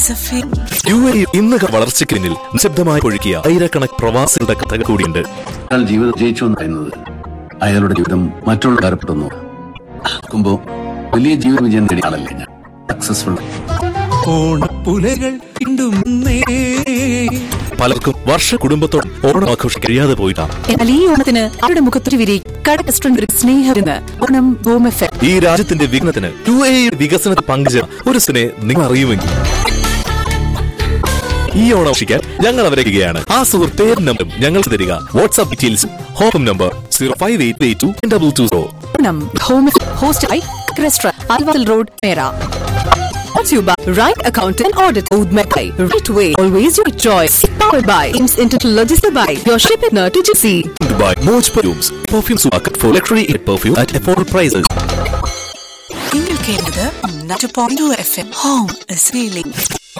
Safeer U A ഇന്ന് വളർച്ചയ്ക്ക് പിന്നിൽ നിശബ്ദമായി ഒഴുകിയ ആയിരക്കണക്ക് പ്രവാസികളുടെ കഥകൾ കൂടിയുണ്ട് അയാൾ ജീവിതം ജയിച്ചു എന്ന് പറയുന്നത് അയാളുടെ ജീവിതം മറ്റുള്ള കാര്യപ്പെടുന്നു നോക്കുമ്പോ വലിയ ജീവിത വിജയം നേടിയ ആളല്ലേ ഞാൻ സക്സസ്ഫുൾ ഓണപ്പുലകൾ ഇണ്ടുന്നേ പലർക്കും വർഷ കുടുംബത്തോടും ഓണം ആഘോഷം കഴിയാതെ പോയിട്ടാ എന്നാൽ ഈ ഓണത്തിന് അവരുടെ മുഖത്തൊരു വിരി കട റെസ്റ്റോറന്റ് സ്നേഹത്തിന് ഓണം ഹോം എഫക്ട് ഈ രാജ്യത്തിന്റെ വിഘ്നത്തിന് യു എ വികസനത്തിൽ പങ്കുചേർന്ന ഒരു സിനെ നിങ്ങൾ അറിയുമെങ്കിൽ ഈ ഓണം ആഘോഷിക്കാൻ ഞങ്ങൾ അവരയ്ക്കുകയാണ് ആ സുഹൃത്ത് പേരും നമ്പറും ഞങ്ങൾക്ക് തരിക വാട്സ്ആപ്പ് ഡീറ്റെയിൽസും home number zero five eight eight two double two zero Onam home ഹോസ്റ്റായി റെസ്റ്റോറന്റ് അൽവാൽ റോഡ് മേര Brought you by Right Accountant Audit Oud Mekai. Right way. Always your choice. Powered by Ames International Logistics by your shipping to GC. Dubai Moj Perfumes Perfume Supermarket for luxury perfume at affordable prices. നിങ്ങൾ കേട്ടത് നട്ട് point F M home is feeling